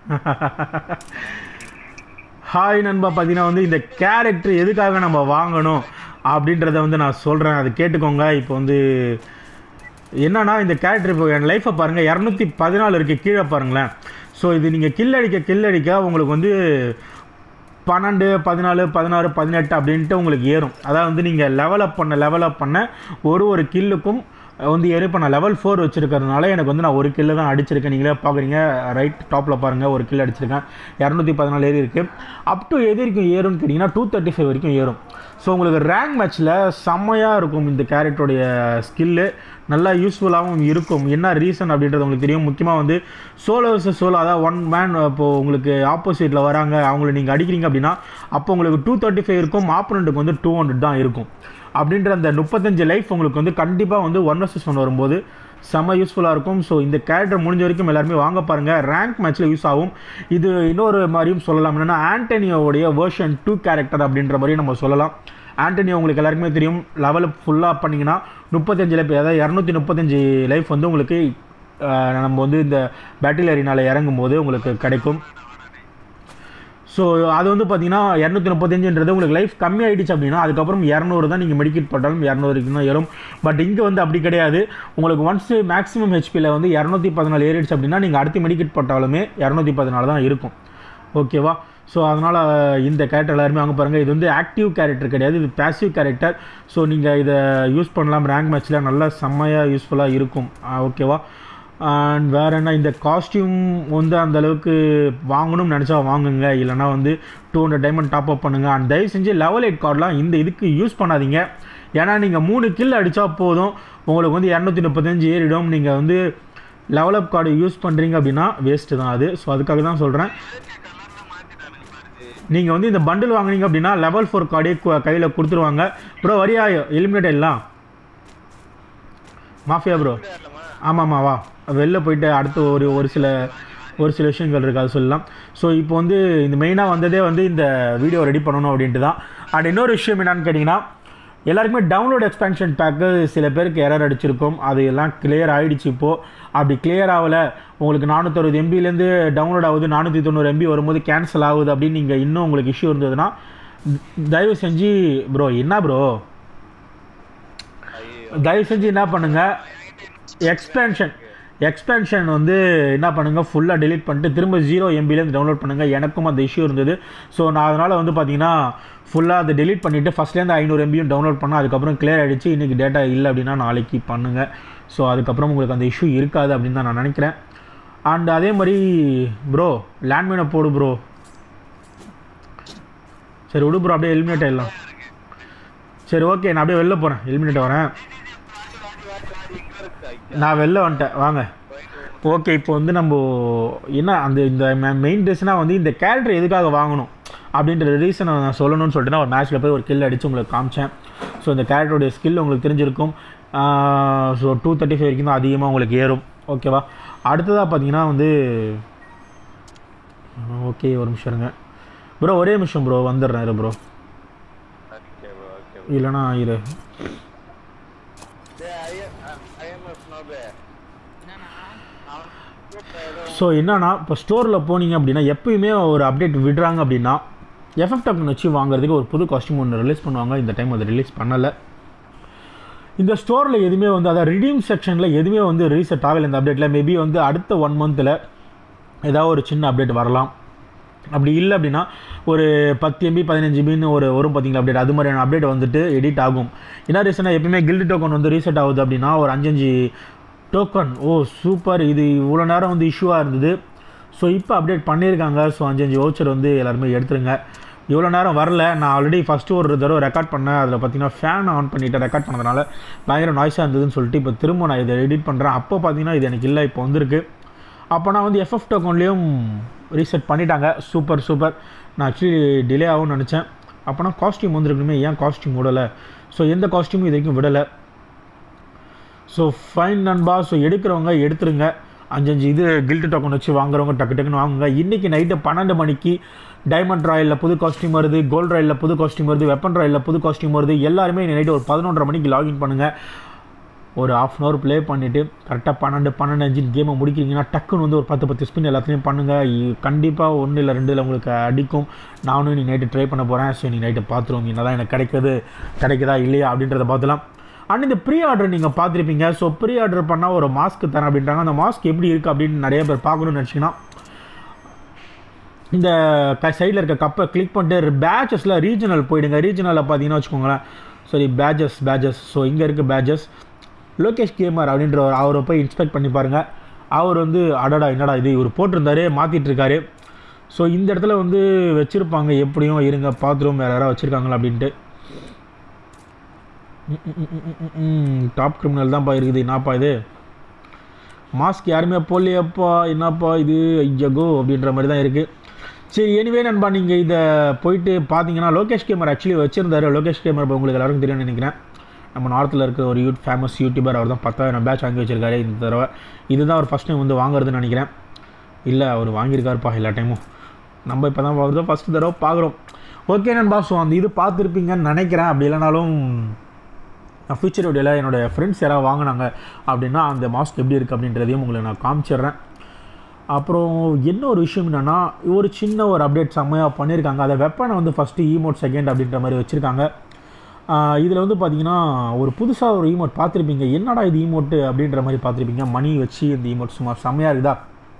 hi நண்பா பார்த்தீங்கன்னா வந்து இந்த கேரக்டர் எதுக்காக நம்ம வாங்கணும் அப்படின்றத வந்து நான் சொல்கிறேன் அது கேட்டுக்கோங்க இப்போ வந்து என்னன்னா இந்த கேரக்டர் இப்போ என் லைஃப்பை பாருங்கள் இரநூத்தி பதினாலு இருக்குது கீழே பாருங்களேன் ஸோ இது நீங்கள் கில் அடிக்க கில் அடிக்க உங்களுக்கு வந்து பன்னெண்டு பதினாலு பதினாறு பதினெட்டு அப்படின்ட்டு உங்களுக்கு ஏறும் அதாவது வந்து நீங்கள் லெவலப் பண்ண லெவலப் பண்ண ஒரு ஒரு கில்லுக்கும் வந்து ஏறி இப்போ நான் லெவல் ஃபோர் வச்சுருக்கிறதுனால எனக்கு வந்து நான் ஒரு கில்லு தான் அடிச்சிருக்கேன் நீங்களே பார்க்குறீங்க ரைட் டாப்பில் பாருங்கள் ஒரு கில் அடிச்சிருக்கேன் இரநூத்தி பதினாலு ஏறி இருக்குது அப் டு எது வரைக்கும் ஏறும்னு கேட்டிங்கன்னா டூ தேர்ட்டி ஃபைவ் வரைக்கும் ஏறும் ஸோ உங்களுக்கு ரேங்க் மேட்ச்சில் செம்மையாக இருக்கும் இந்த கேரக்டருடைய ஸ்கில்லு நல்லா யூஸ்ஃபுல்லாகவும் இருக்கும் என்ன ரீசன் அப்படின்றது உங்களுக்கு தெரியும் முக்கியமாக வந்து சோலோ வர்சஸ் சோலோ அதாவது ஒன் மேன் இப்போது உங்களுக்கு ஆப்போசிட்டில் வராங்க அவங்கள நீங்கள் அடிக்கிறீங்க அப்படின்னா அப்போ உங்களுக்கு டூ தேர்ட்டி ஃபைவ் இருக்கும் ஆப்போனண்ட்டுக்கு வந்து டூ ஹண்ட்ரட் தான் இருக்கும் அப்படின்ற அந்த முப்பத்தஞ்சு லைஃப் உங்களுக்கு வந்து கண்டிப்பாக வந்து ஒன் வர்சஸ் ஒன் வரும்போது செம்ம யூஸ்ஃபுல்லாக இருக்கும் ஸோ இந்த கேரக்டர் முடிஞ்ச வரைக்கும் எல்லாருமே வாங்க பாருங்கள் ரேங்க் மேட்ச்சில் யூஸ் ஆகும் இது இன்னொரு மாதிரியும் சொல்லலாம் என்னென்னா ஆண்டனியோவுடைய வேர்ஷன் டூ கேரக்டர் அப்படின்ற மாதிரி நம்ம சொல்லலாம் ஆண்டனியோ உங்களுக்கு எல்லாருக்குமே தெரியும் லெவல் ஃபுல்லாக பண்ணிங்கன்னா முப்பத்தஞ்சு லைஃப் அதாவது இரநூத்தி முப்பத்தஞ்சு லைஃப் வந்து உங்களுக்கு அஹ், நம்ம வந்து இந்த பேட்டில் அரினால இறங்கும் போது உங்களுக்கு கிடைக்கும் ஸோ அது வந்து பார்த்தீங்கன்னா இரநூத்தி முப்பத்தஞ்சுன்றது உங்களுக்கு லைஃப் கம்மி ஆயிடுச்சு அப்படின்னா அதுக்கப்புறம் இரநூறு தான் நீங்கள் மெடிக்கெட் போட்டாலும் இரநூறு வரைக்கும் தான் ஏறும் பட் இங்கே வந்து அப்படி கிடையாது உங்களுக்கு ஒன்ஸ் மேக்ஸிமம் ஹெச்பியில் வந்து இரநூத்தி பதினாலு ஏறிடுச்சு அப்படின்னா நீங்கள் அடுத்து மெடிக்கெட் போட்டாலுமே இரநூத்தி பதினாலு தான் இருக்கும் ஓகேவா ஸோ அதனால் இந்த கேரக்டர் எல்லாருமே வாங்க பாருங்கள் இது வந்து ஆக்டிவ் கேரக்டர் கிடையாது இது பேசிவ் கேரக்டர் ஸோ நீங்கள் இதை யூஸ் பண்ணலாம் ரேங்க் மேட்ச்சில் நல்லா செம்மையாக யூஸ்ஃபுல்லாக இருக்கும் ஓகேவா அண்ட் வேறு என்ன இந்த காஸ்டியூம் வந்து அந்த அளவுக்கு வாங்கணும்னு நினச்சா வாங்குங்க இல்லைனா வந்து two hundred diamond top up பண்ணுங்கள் அண்ட் தயவு செஞ்சு லெவல் எயிட் கார்டெலாம் இந்த இதுக்கு யூஸ் பண்ணாதீங்க ஏன்னா நீங்கள் மூணு கில் அடித்தா போதும் உங்களுக்கு வந்து இரநூத்தி முப்பத்தஞ்சு ஏறிடும் நீங்கள் வந்து லெவல் அப் கார்டு யூஸ் பண்ணுறீங்க அப்படின்னா வேஸ்ட்டு தான் அது ஸோ அதுக்காக தான் சொல்கிறேன் நீங்கள் வந்து இந்த பண்டில் வாங்குனீங்க அப்படின்னா லெவல் ஃபோர் கார்டே கையில் கொடுத்துருவாங்க ப்ரோ வரியா எலிமினேட் எல்லாம் மாஃபியா ப்ரோ ஆமாம்மா வா வெளில போயிட்டு அடுத்து ஒரு ஒரு சில ஒரு சில விஷயங்கள் இருக்குது அது சொல்லலாம் ஸோ இப்போ வந்து இந்த மெயினாக வந்ததே வந்து இந்த வீடியோ ரெடி பண்ணணும் அப்படின்ட்டு தான் அண்ட் இன்னொரு விஷயம் என்னன்னு கேட்டிங்கன்னா எல்லாருக்குமே டவுன்லோட் எக்ஸ்பென்ஷன் பேக்கு சில பேருக்கு எரர் அடிச்சிருக்கும் அது எல்லாம் கிளியர் ஆகிடுச்சு இப்போது அப்படி கிளியர் ஆகலை உங்களுக்கு நானூற்றறுபது எம்பிலேருந்து டவுன்லோட் ஆகுது நானூற்றி தொண்ணூறு எம்பி வரும்போது கேன்சல் ஆகுது அப்படின்னு நீங்கள் இன்னும் உங்களுக்கு இஷ்யூ இருந்ததுன்னா தயவு செஞ்சு ப்ரோ என்ன ப்ரோ தயவு செஞ்சு என்ன பண்ணுங்கள் எக்ஸ்பென்ஷன் எக்ஸ்பென்ஷன் வந்து என்ன பண்ணுங்கள் ஃபுல்லாக delete பண்ணிட்டு திரும்ப ஜீரோ எம்பிலேருந்து டவுன்லோட் பண்ணுங்கள் எனக்கும் அந்த இஷ்யூ இருந்தது ஸோ நான் அதனால் வந்து பார்த்தீங்கன்னா ஃபுல்லாக அதை delete பண்ணிவிட்டு ஃபஸ்ட்லேருந்து ஐநூறு எம்பியும் டவுன்லோட் பண்ணேன் அதுக்கப்புறம் clear ஆகிடுச்சு இன்றைக்கி டேட்டா இல்லை அப்படின்னா நாளைக்கு பண்ணுங்கள் ஸோ அதுக்கப்புறம் உங்களுக்கு அந்த இஷ்யூ இருக்காது அப்படின்னு தான் நான் நினைக்கிறேன் அண்ட் அதே மாதிரி ப்ரோ லேண்ட்மைனை போடு ப்ரோ சரி விடு ப்ரோ அப்படியே எலிமினேட் ஆயிடலாம் சரி ஓகே நான் அப்படியே வெளில போகிறேன் எலிமினேட் வரேன் நான் வெளில வந்துட்டேன் வாங்க ஓகே இப்போ வந்து நம்ம என்ன அந்த இந்த மெயின் ரீசனாக வந்து இந்த கேரக்டர் எதுக்காக வாங்கணும் அப்படின்ற ரீசனை நான் சொல்லணும்னு சொல்லிட்டு நான் ஒரு மேட்ச்சில் போய் ஒரு கில் அடித்து உங்களுக்கு காமிச்சேன் ஸோ இந்த கேரக்டருடைய ஸ்கில் உங்களுக்கு தெரிஞ்சிருக்கும் ஸோ டூ தேர்ட்டி ஃபைவ் வரைக்கும் தான் அதிகமாக உங்களுக்கு ஏறும் ஓகேவா அடுத்ததாக பார்த்தீங்கன்னா வந்து ஓகே ஒரு நிமிஷம் இருங்க ப்ரோ ஒரே நிமிஷம் ப்ரோ வந்துடுறேன் இரு ப்ரோ ஓகே ப்ரோ ஓகே இல்லைனா இரு ஐஎம்எஃப் நோபே ஸோ என்னன்னா இப்போ ஸ்டோரில் போனீங்க அப்படின்னா எப்பயுமே ஒரு அப்டேட் விடுறாங்க அப்படின்னா எஃப்எஃப் டக்குன்னு வச்சு வாங்குறதுக்கு ஒரு புது காஸ்டியூம் ஒன்று ரிலீஸ் பண்ணுவாங்க இந்த டைம் அதை ரிலீஸ் பண்ணலை இந்த ஸ்டோரில் எதுவுமே வந்து அதாவது ரிடீம் செக்ஷனில் எதுவுமே வந்து ரீசெட் ஆகலை இந்த அப்டேட்டில் மேபி வந்து அடுத்த ஒன் மந்தில் ஏதாவது ஒரு சின்ன அப்டேட் வரலாம் அப்படி இல்லை அப்படின்னா ஒரு பத்து எம்பி பதினஞ்சு எம்பின்னு ஒரு வரும் பார்த்தீங்களா அப்டேட் அது மாதிரியான அப்டேட் வந்துட்டு எடிட் ஆகும் என்ன ரீசனாக எப்பயுமே கில்டு டோக்கன் வந்து ரீசெட் ஆகுது அப்படின்னா ஒரு அஞ்சஞ்சு டோக்கன் ஓ சூப்பர் இது இவ்வளோ நேரம் வந்து இஷ்யூவாக இருந்தது ஸோ இப்போ அப்டேட் பண்ணியிருக்காங்க ஸோ அஞ்சஞ்சு வவுச்சர் வந்து எல்லாருமே எடுத்துருங்க இவ்வளோ நேரம் வரல நான் ஆல்ரெடி ஃபஸ்ட்டு ஒரு தடவை ரெக்கார்ட் பண்ணேன் அதில் பார்த்தீங்கன்னா ஃபேன் ஆன் பண்ணிவிட்டு ரெக்கார்ட் பண்ணதுனால பயங்கர நாய்ஸாக இருந்ததுன்னு சொல்லிட்டு இப்போ திரும்ப நான் இதை எடிட் பண்ணுறேன் அப்போ பார்த்தீங்கன்னா இது எனக்கு இல்லை இப்போ வந்திருக்கு அப்போ நான் வந்து எஃப்எஃப் டோக்கன்லேயும் ரீசெட் பண்ணிட்டாங்க சூப்பர் சூப்பர் நான் ஆக்சுவலி டிலே ஆகும்னு நினச்சேன் அப்போனா காஸ்டியூம் வந்திருக்கணுமே ஏன் காஸ்டியூம் விடலை ஸோ எந்த காஸ்டியூமும் இது வரைக்கும் விடலை ஸோ ஃபைன் நண்பா ஸோ எடுக்கிறவங்க எடுத்துருங்க அஞ்சஞ்சு இது கில்ட்டு டோக்கன் வச்சு வாங்குறவங்க டக்கு டக்குன்னு வாங்குங்க இன்றைக்கி நைட்டு பன்னெண்டு மணிக்கு டைமண்ட் ராயலில் புது காஸ்டியூம் வருது கோல்ட் ராயலில் புது காஸ்டியூம் வருது வெப்பன் ராயலில் புது காஸ்டியூம் வருது எல்லாருமே நைட்டு ஒரு பதினொன்றரை மணிக்கு லாகின் பண்ணுங்கள் ஒரு ஆஃப் அன் ஹவர் ப்ளே பண்ணிவிட்டு கரெக்டாக பன்னெண்டு பன்னெண்டு அஞ்சு கேமை முடிக்கிறீங்கன்னா டக்குன்னு வந்து ஒரு பத்து பத்து ஸ்பின் எல்லாத்துலேயும் பண்ணுங்கள் கண்டிப்பாக ஒன்று இல்லை ரெண்டு இல்லை உங்களுக்கு அடிக்கும் நானும் இன்னைக்கு நைட்டு ட்ரை பண்ண போகிறேன் ஸோ நீ நைட்டு பார்த்துருவோம் என்ன தான் எனக்கு கிடைக்குது கிடைக்குதா இல்லையா அப்படின்றத பார்த்துலாம் அண்ட் இந்த ப்ரீ ஆர்டர் நீங்கள் பார்த்துருப்பீங்க ஸோ ப்ரீ ஆர்டர் பண்ணால் ஒரு மாஸ்க் தரேன் அப்படின்றாங்க அந்த மாஸ்க் எப்படி இருக்குது அப்படின்னு நிறைய பேர் பார்க்கணும்னு நினச்சிங்கன்னா இந்த க சைடில் இருக்க கப்பை கிளிக் பண்ணிட்டு பேட்சஸில் ரீஜனல் போயிடுங்க ரீஜனலில் பார்த்தீங்கன்னா வச்சுக்கோங்களேன் சரி பேட்சஸ் பேட்சஸ் ஸோ இங்கே இருக்குது பேட்சஸ் லோகேஷ் கேமர் அப்படின்ற ஒரு அவரை போய் இன்ஸ்பெக்ட் பண்ணி பாருங்கள் அவர் வந்து அடடா என்னடா இது இவர் போட்டிருந்தாரு மாற்றிட்டு இருக்காரு ஸோ இந்த இடத்துல வந்து வச்சுருப்பாங்க எப்படியும் இருங்க பாத்ரூம் வேறு யாராவது வச்சுருக்காங்களா அப்படின்ட்டு டாப் கிரிமினல் தான்ப்பா இருக்குது என்னப்பா இது மாஸ்க் யாருமே போடலையப்பா என்னப்பா இது ஐயகோ அப்படின்ற மாதிரி தான் இருக்குது சரி எனிவே நண்பா நீங்கள் இதை போயிட்டு பார்த்தீங்கன்னா லோகேஷ் கேமர் ஆக்சுவலி வச்சிருந்தாரு லோகேஷ் கேமர் இப்போ உங்களுக்கு எல்லாருக்கும் தெரியும்னு நினைக்கிறேன் நம்ம நார்த்தில் இருக்கிற ஒரு யூட் ஃபேமஸ் யூடியூபர் அவர் தான் பத்தாயிரம் பேட்ச் வாங்கி வச்சிருக்காரு இந்த தடவை இதுதான் அவர் ஃபஸ்ட் டைம் வந்து வாங்குறதுன்னு நினைக்கிறேன் இல்லை அவர் வாங்கியிருக்காருப்பா எல்லா டைமும் நம்ம இப்போ தான் அவர் தான் ஃபஸ்ட்டு தடவை பார்க்குறோம் ஓகே நண்பா ஸோ அந்த இது பார்த்துருப்பீங்கன்னு நினைக்கிறேன் அப்படி இல்லைனாலும் நான் ஃபியூச்சர் வீடியோவில் என்னோடய ஃப்ரெண்ட்ஸ் யாராவது வாங்கினாங்க அப்படின்னா அந்த மாஸ்க் எப்படி இருக்குது அப்படின்றதையும் உங்களுக்கு நான் காமிச்சிடுறேன் அப்புறம் என்ன ஒரு விஷயம் என்னென்னா ஒரு சின்ன ஒரு அப்டேட் செம்மையாக பண்ணியிருக்காங்க அதை வெப்பனை வந்து ஃபஸ்ட்டு ஈமோட் செகண்ட் அப்படின்ற மாதிரி வச்சுருக்காங்க இதில் வந்து பார்த்தீங்கன்னா ஒரு புதுசாக ஒரு ஈமோட் பார்த்துருப்பீங்க என்னடா இது ஈமோட்டு அப்படின்ற மாதிரி பார்த்துருப்பீங்க மணி வச்சு இந்த ஈமோட் சும்மா செம்மையாக இருக்குதா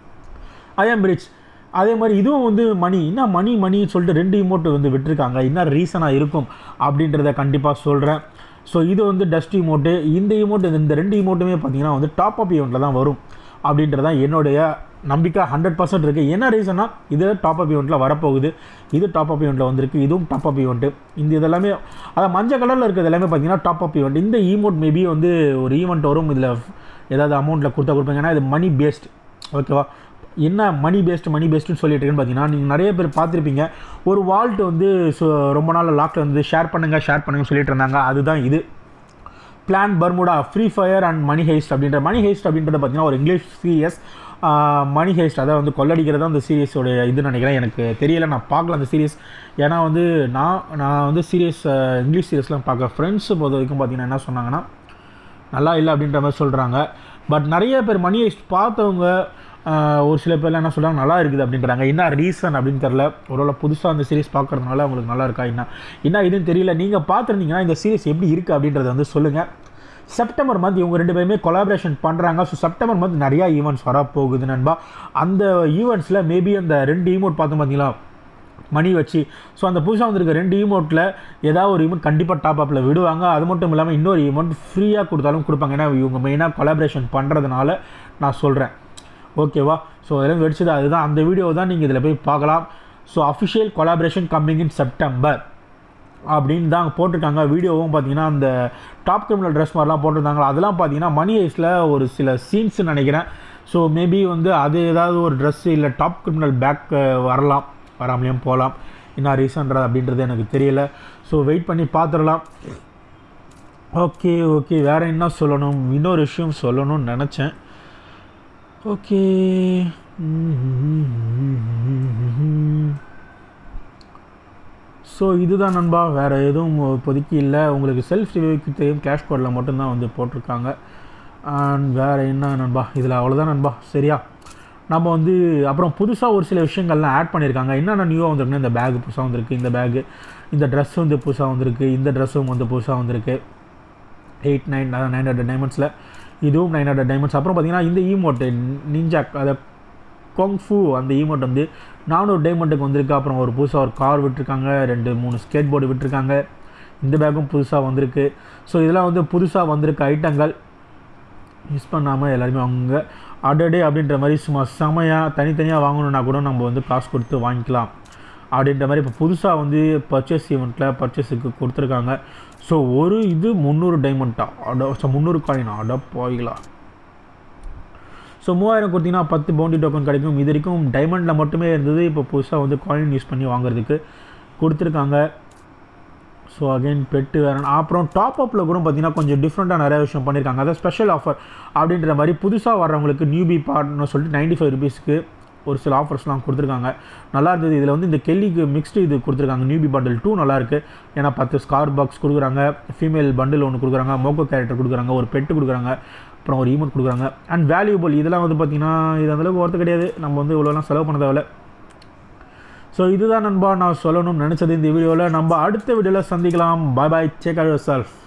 ஐஎம் பிரிட்ஜ் அதே மாதிரி இதுவும் வந்து மணி என்ன மணி மணின்னு சொல்லிட்டு ரெண்டு இமோட்டு வந்து விட்டுருக்காங்க என்ன ரீசனாக இருக்கும் அப்படின்றத கண்டிப்பாக சொல்கிறேன் ஸோ இது வந்து டஸ்ட் இமோட்டு இந்த இமோட் இந்த ரெண்டு இமோட்டுமே பார்த்தீங்கன்னா வந்து டாப் அப் ஈவெண்ட்டில் தான் வரும் அப்படின்றது தான் என்னுடைய நம்பிக்கை ஹண்ட்ரட் பர்சன்ட் இருக்குது என்ன ரீசன்னா இது டாப் அப் ஈவெண்ட்டில் வரப்போகுது இது டாப் அப் ஈவெண்ட்டில் வந்திருக்கு இதுவும் டாப் அப் ஈவெண்ட்டு இந்த இதெல்லாமே அதான் மஞ்சள் கலரில் இருக்கிறது எல்லாமே பார்த்தீங்கன்னா டாப் அப் ஈவெண்ட் இந்த ஈமோட் மேபி வந்து ஒரு ஈவெண்ட் வரும் இதில் ஏதாவது அமௌண்ட்டில் கொடுத்தா கொடுப்பாங்க ஏன்னா இது மணி பேஸ்ட் ஓகேவா என்ன மணி பேஸ்ட் மணி பேஸ்ட்டுன்னு சொல்லிட்டு இருக்கேன்னு பார்த்தீங்கன்னா நீங்கள் நிறைய பேர் பார்த்துருப்பீங்க ஒரு வால்ட் வந்து ஸோ ரொம்ப நாள் லாக்கில் வந்து ஷேர் பண்ணுங்கள் ஷேர் பண்ணுங்கன்னு சொல்லிட்டு இருந்தாங்க அதுதான் இது plan Bermuda free fire and money heist அப்படின்ற மணி ஹேஸ்ட் அப்படின்றது பார்த்தீங்கன்னா ஒரு இங்கிலீஷ் சீரியஸ் மணி ஹேஸ்ட் அதை வந்து கொள்ளடிக்கிறது தான் அந்த சீரியஸோட இது நினைக்கிறேன் எனக்கு தெரியல நான் பார்க்கல அந்த சீரியஸ் ஏன்னா வந்து நான் நான் வந்து சீரியஸ் இங்கிலீஷ் சீரியஸ்லாம் பார்க்க ஃப்ரெண்ட்ஸ் பொறுத்த வரைக்கும் பார்த்தீங்கன்னா என்ன சொன்னாங்கன்னா நல்லா இல்லை அப்படின்ற மாதிரி சொல்கிறாங்க பட் நிறைய பேர் மணி ஹேஸ்ட் பார்த்தவங்க ஒரு சில பேர்லாம் என்ன சொல்கிறாங்க நல்லா இருக்குது அப்படின்றாங்க என்ன ரீசன் அப்படின்னு தெரில ஒருவேளை புதுசாக அந்த சீரிஸ் பார்க்குறதுனால உங்களுக்கு நல்லா இருக்கா என்ன என்ன இதுன்னு தெரியல நீங்கள் பார்த்துருந்தீங்கன்னா இந்த சீரிஸ் எப்படி இருக்குது அப்படின்றத வந்து சொல்லுங்கள் செப்டம்பர் மந்த் இவங்க ரெண்டு பேருமே கொலாபரேஷன் பண்ணுறாங்க ஸோ செப்டம்பர் மந்த் நிறையா ஈவெண்ட்ஸ் வரப்போகுது நண்பா அந்த ஈவெண்ட்ஸில் மேபி அந்த ரெண்டு ஈவெண்ட் பார்த்தோம் பார்த்தீங்களா மணி வச்சு ஸோ அந்த புதுசாக வந்திருக்க ரெண்டு ஈமோட்டில் ஏதாவது ஒரு ஈமெண்ட் கண்டிப்பாக டாப் அப்பில் விடுவாங்க அது மட்டும் இல்லாமல் இன்னொரு ஈமெண்ட் ஃப்ரீயாக கொடுத்தாலும் கொடுப்பாங்க ஏன்னா இவங்க மெயினாக கொலாபரேஷன் பண்ணுறதுனால நான் சொல்கிறேன் ஓகேவா ஸோ அதெல்லாம் வெடிச்சது அதுதான் அந்த வீடியோ தான் நீங்கள் இதில் போய் பார்க்கலாம் so official collaboration coming in September அப்படின்னு தான் போட்டிருக்காங்க வீடியோவும் பார்த்தீங்கன்னா அந்த டாப் கிரிமினல் ட்ரெஸ் மாதிரிலாம் போட்டிருந்தாங்களா அதெல்லாம் பார்த்தீங்கன்னா மணி ஐஸில் ஒரு சில சீன்ஸ் நினைக்கிறேன் ஸோ மேபி வந்து அது ஏதாவது ஒரு ட்ரெஸ் இல்லை டாப் கிரிமினல் பேக் வரலாம் வராமலேயும் போகலாம் என்ன ரீசன்றது அப்படின்றது எனக்கு தெரியல ஸோ வெயிட் பண்ணி பார்த்துடலாம் ஓகே ஓகே வேறு என்ன சொல்லணும் இன்னொரு விஷயம் சொல்லணும்னு நினச்சேன் ஓகே ஸோ இதுதான் நண்பா வேறு எதுவும் இப்போதைக்கு இல்லை உங்களுக்கு செல்ஃப் ரிவ்யூக்கு தெரியும் கேஷ் கோடில் மட்டும்தான் வந்து போட்டிருக்காங்க அண்ட் வேறு என்ன நண்பா இதில் அவ்வளோதான் நண்பா சரியா நம்ம வந்து அப்புறம் புதுசாக ஒரு சில விஷயங்கள்லாம் ஆட் பண்ணியிருக்காங்க என்னென்ன நியூவாக வந்திருக்குன்னா இந்த பேக் புதுசாக வந்திருக்கு இந்த பேகு இந்த ட்ரெஸ் வந்து புதுசாக வந்திருக்கு இந்த ட்ரெஸ்ஸும் வந்து புதுசாக வந்திருக்கு எயிட் நைன் நைன் ஹண்ட்ரட் டைமண்ட்ஸில் இதுவும் நைன் ஹண்ட்ரட் டைமண்ட்ஸ் அப்புறம் பார்த்தீங்கன்னா இந்த ஈமோட்டு நிஞ்சா அதை கொங்ஃபு அந்த ஈமோட் வந்து நானூறு டைமண்டுக்கு வந்திருக்கு அப்புறம் ஒரு புதுசாக ஒரு கார் விட்டுருக்காங்க ரெண்டு மூணு ஸ்கேட் போர்டு விட்டுருக்காங்க இந்த பேக்கும் புதுசாக வந்திருக்கு ஸோ இதெல்லாம் வந்து புதுசாக வந்திருக்க ஐட்டங்கள் மிஸ் பண்ணாமல் எல்லாருமே அவங்க அடடே அப்படின்ற மாதிரி சும்மா செமையாக தனித்தனியாக வாங்கணுன்னா கூட நம்ம வந்து காசு கொடுத்து வாங்கிக்கலாம் அப்படின்ற மாதிரி இப்போ புதுசாக வந்து பர்ச்சேஸ் ஈவெண்ட்டில் பர்ச்சேஸுக்கு கொடுத்துருக்காங்க ஸோ ஒரு இது முந்நூறு டைமண்டா அட ஸோ முந்நூறு காயின் அட போய்களா ஸோ மூவாயிரம் கொடுத்தீங்கன்னா பத்து பவுண்டி டோக்கன் கிடைக்கும் இது வரைக்கும் டைமண்டில் மட்டுமே இருந்தது இப்போ புதுசாக வந்து காயின் யூஸ் பண்ணி வாங்குறதுக்கு கொடுத்துருக்காங்க ஸோ அகைன் பெட்டு வேறு அப்புறம் டாப் அப்பில் கூட பார்த்தீங்கன்னா கொஞ்சம் டிஃப்ரெண்ட்டாக நிறைய விஷயம் பண்ணியிருக்காங்க அதாவது ஸ்பெஷல் ஆஃபர் அப்படின்ற மாதிரி புதுசாக வர்றவங்களுக்கு நியூபி பார்ட்னு சொல்லிட்டு நைன்டி ஃபைவ் ருபீஸ்க்கு ஒரு சில ஆஃபர்ஸ்லாம் கொடுத்துருக்காங்க நல்லா இருந்தது இதில் வந்து இந்த கெல்லிக்கு மிக்ஸ்டு இது கொடுத்துருக்காங்க நியூபி பண்டில் டூ நல்லா இருக்கு ஏன்னா பத்து ஸ்கார் பாக்ஸ் கொடுக்குறாங்க ஃபீமேல் பண்டில் ஒன்று கொடுக்குறாங்க மோக்கோ கேரக்டர் கொடுக்குறாங்க ஒரு பெட்டு கொடுக்குறாங்க அப்புறம் ஒரு ஈமோட் கொடுக்குறாங்க அண்ட் வேல்யூபிள் இதெல்லாம் வந்து பார்த்திங்கன்னா இது அந்தளவுக்கு ஒர்த்து கிடையாது நம்ம வந்து இவ்வளோலாம் செலவு பண்ண தேவையில்ல ஸோ இதுதான் நண்பா நான் சொல்லணும்னு நினச்சது இந்த வீடியோவில் நம்ம அடுத்த வீடியோவில் சந்திக்கலாம் பாய் பாய் சேக் யுவர் செல்ஃப்